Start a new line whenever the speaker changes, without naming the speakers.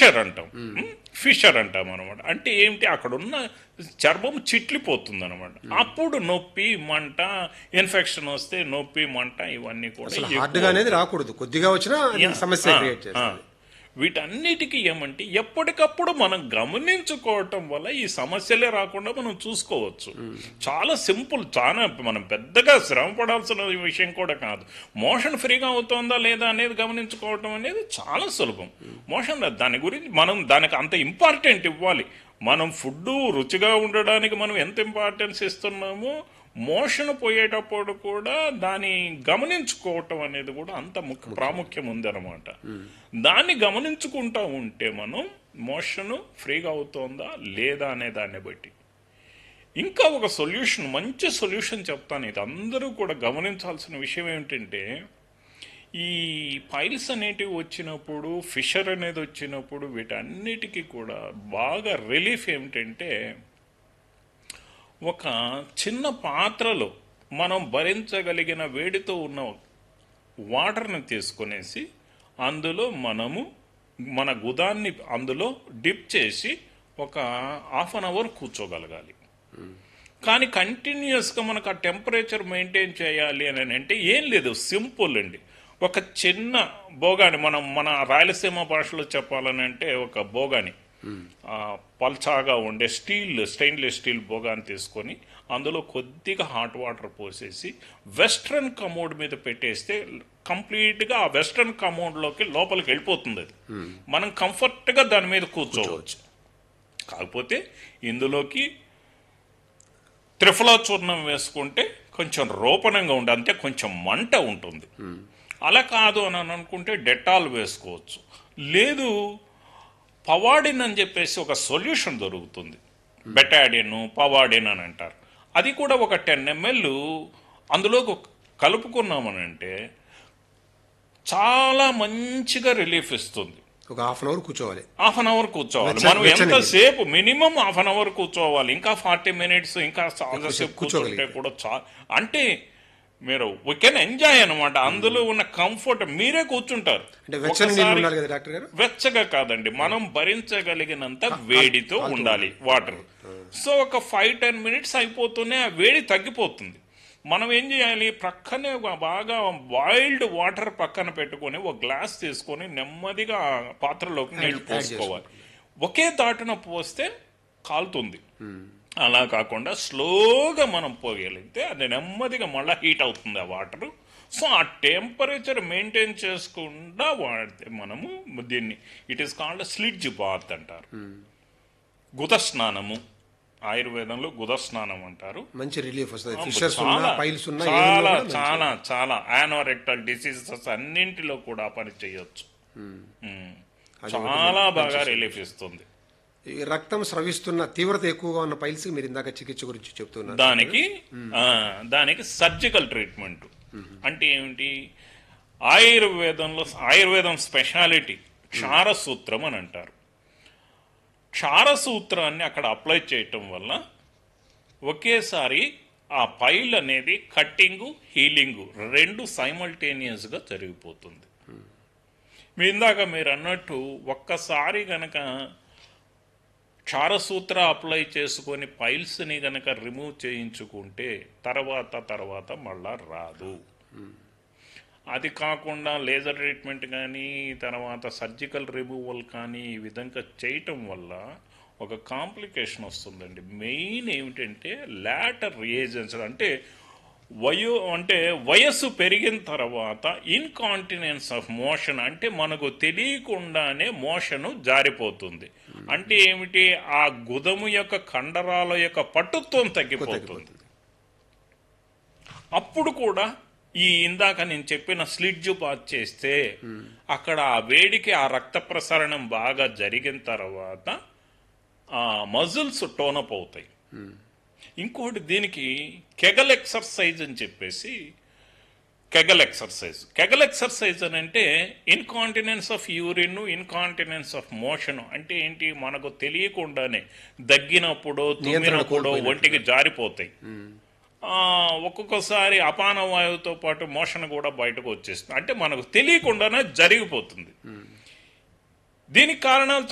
Fissure అంటాం fissure అంటాం అనమాట అంటే ఏమిటి అక్కడ ఉన్న చర్మం చిట్లిపోతుంది అనమాట అప్పుడు నొప్పి మంట ఇన్ఫెక్షన్ వస్తే నొప్పి మంట ఇవన్నీ కూడా
అసలు
ఎక్కువ
హార్డ్గా అనేది రాకూడదు కొద్దిగా వచ్చినా అది సమస్య క్రియేట్ చేస్తుంది
వీటన్నిటికీ ఏమంటే ఎప్పటికప్పుడు మనం గమనించుకోవటం వల్ల ఈ సమస్యలే రాకుండా మనం చూసుకోవచ్చు చాలా సింపుల్ చాలా మనం పెద్దగా శ్రమ పడాల్సిన విషయం కూడా కాదు మోషన్ ఫ్రీగా అవుతోందా లేదా అనేది గమనించుకోవటం అనేది చాలా సులభం మోషన్ దాని గురించి మనం దానికి అంత ఇంపార్టెంట్ ఇవ్వాలి మనం ఫుడ్ రుచిగా ఉండడానికి మనం ఎంత ఇంపార్టెన్స్ ఇస్తున్నామో మోషన్ పోయేటప్పుడు కూడా దాన్ని గమనించుకోవటం అనేది కూడా అంత ముఖ్య ప్రాముఖ్యం ఉందన్నమాట దాన్ని గమనించుకుంటా ఉంటే మనం మోషన్ ఫ్రీగా అవుతోందా లేదా అనే దాన్ని బట్టి ఇంకా ఒక సొల్యూషన్ మంచి సొల్యూషన్ చెప్తాను ఇది అందరూ కూడా గమనించాల్సిన విషయం ఏమిటంటే ఈ పైల్స్ అనేటివి వచ్చినప్పుడు ఫిషర్ అనేది వచ్చినప్పుడు వీటన్నిటికీ కూడా బాగా రిలీఫ్ ఏమిటంటే ఒక చిన్న పాత్రలో మనం భరించగలిగిన వేడితో ఉన్న వాటర్ని తీసుకునేసి అందులో మనము మన గుదాన్ని అందులో డిప్ చేసి ఒక హాఫ్ అన్ అవర్ కూర్చోగలగాలి కానీ కంటిన్యూస్గా మనకు ఆ టెంపరేచర్ మెయింటైన్ చేయాలి అని అంటే ఏం లేదు సింపుల్ అండి ఒక చిన్న బోగాని మనం మన రాయలసీమ భాషలో చెప్పాలని అంటే ఒక బోగాని ఆ, పల్చాగా ఉండే స్టీల్ స్టెయిన్లెస్ స్టీల్ బోగాని తీసుకొని అందులో కొద్దిగా హాట్ వాటర్ పోసేసి వెస్ట్రన్ కమోడ్ మీద పెట్టేస్తే కంప్లీట్గా ఆ వెస్ట్రన్ కమోడ్లోకి లోపలికి వెళ్ళిపోతుంది అది మనం కంఫర్ట్గా దాని మీద కూర్చోవచ్చు కాకపోతే ఇందులోకి త్రిఫలా చూర్ణం వేసుకుంటే కొంచెం రోపణంగా ఉండే అంతే కొంచెం మంట ఉంటుంది అలా కాదు అని అనుకుంటే డెటాల్ వేసుకోవచ్చు లేదు పవాడిన్ అని చెప్పేసి ఒక సొల్యూషన్ దొరుకుతుంది బెటాడిన్ పవాడిన్ అని అంటారు అది కూడా ఒక టెన్ ఎంఎల్ అందులో కలుపుకున్నామనంటే చాలా మంచిగా రిలీఫ్ ఇస్తుంది
ఒక హాఫ్ అన్ అవర్ కూర్చోవాలి
హాఫ్ అన్ అవర్ కూర్చోవాలి
వెచ్చని-
మనం
వెచ్చని
ఎంతసేపు మినిమం హాఫ్ అన్ అవర్ కూర్చోవాలి ఇంకా ఫార్టీ మినిట్స్ ఇంకా చాలాసేపు కూర్చుంటే
కూర్చోగలిగితే.
కూడా చా అంటే మీరు వీ కెన్ ఎంజాయ్ అనమాట అందులో ఉన్న కంఫర్ట్ మీరే కూర్చుంటారు
అంటే వెచ్చని నీళ్ళు
ఒకసారి-
ఉండాలి కదా డాక్టర్ గారు
వెచ్చగా కాదండి మనం భరించగలిగినంత వేడితో ఉండాలి వాటర్ సో ఒక ఫైవ్ టెన్ మినిట్స్ అయిపోతూనే ఆ వేడి తగ్గిపోతుంది మనం ఏం చేయాలి ప్రక్కనే ఒక బాగా బాయిల్డ్ వాటర్ పక్కన పెట్టుకొని ఒక గ్లాస్ తీసుకొని నెమ్మదిగా ఆ పాత్రలోకి నీళ్లు పోసుకోవాలి ఒకే దాటున పోస్తే కాలుతుంది అలా కాకుండా స్లోగా మనం పోగలిగితే అది నెమ్మదిగా మళ్ళీ హీట్ అవుతుంది ఆ వాటర్ సో ఆ టెంపరేచర్ మెయింటైన్ చేసుకుండా వాడితే మనము దీన్ని it is called sitz bath అంటారు గుద స్నానము ఆయుర్వేదంలో గుద స్నానం అంటారు
మంచి రిలీఫ్ వస్తుంది ఫిషర్స్ ఉన్నా
చాలా
పైల్స్ ఉన్నా
చాలా
ఏమున్నా కూడా మంచి-
చాలా చాలా యానోరెక్టల్ డిసీజెస్ అన్నింటిలో కూడా పని చేయొచ్చు మ్మ్. చాలా బాగా రిలీఫ్ ఇస్తుంది
ఈ రక్తం స్రవిస్తున్న తీవ్రత ఎక్కువగా ఉన్న పైల్స్ మీరు ఇందాక చికిత్స గురించి చెప్తున్నారు
దానికి ఆ, దానికి సర్జికల్ ట్రీట్మెంట్ అంటే ఏమిటి ఆయుర్వేదంలో ఆయుర్వేదం స్పెషాలిటీ క్షారసూత్రం అని అంటారు క్షారసూత్రాన్ని అక్కడ అప్లై చేయటం వల్ల ఒకేసారి ఆ పైల్ అనేది కట్టింగు హీలింగు రెండు సైమల్టేనియస్గా జరిగిపోతుంది మీ ఇందాక మీరు అన్నట్టు ఒక్కసారి గనక క్షారసూత్ర అప్లై చేసుకొని పైల్స్ని గనక రిమూవ్ చేయించుకుంటే తర్వాత తర్వాత మళ్ళా రాదు అది కాకుండా లేజర్ ట్రీట్మెంట్ కానీ తర్వాత సర్జికల్ రిమూవల్ కానీ ఈ విధంగా చేయటం వల్ల ఒక కాంప్లికేషన్ వస్తుందండి మెయిన్ ఏమిటంటే లాటర్ రియేజెన్స్ అంటే వయో అంటే వయస్సు పెరిగిన తర్వాత ఇన్కాంటినెన్స్ ఆఫ్ మోషన్ అంటే మనకు తెలియకుండానే మోషను జారిపోతుంది అంటే ఏమిటి ఆ గుదము యొక్క కండరాల యొక్క పట్టుత్వం తగ్గిపోతుంది అప్పుడు కూడా ఈ ఇందాక నేను చెప్పిన స్లిడ్జ్ బాత్ చేస్తే అక్కడ ఆ వేడికి ఆ రక్త ప్రసరణం బాగా జరిగిన తర్వాత ఆ మజిల్స్ టోనప్ అవుతాయి ఇంకోటి దీనికి కెగల్ ఎక్సర్సైజ్ అని చెప్పేసి కెగల్ ఎక్సర్సైజ్ కెగల్ ఎక్సర్సైజ్ అని అంటే incontinence of urine incontinence of motion అంటే ఏంటి మనకు తెలియకుండానే దగ్గినప్పుడు తుమ్మినప్పుడు ఒంటికి జారిపోతాయి ఆ, ఒక్కొక్కసారి అపాన వాయువుతో పాటు మోషన్ కూడా బయటకు వచ్చేస్తుంది అంటే మనకు తెలియకుండానే జరిగిపోతుంది దీనికి కారణాలు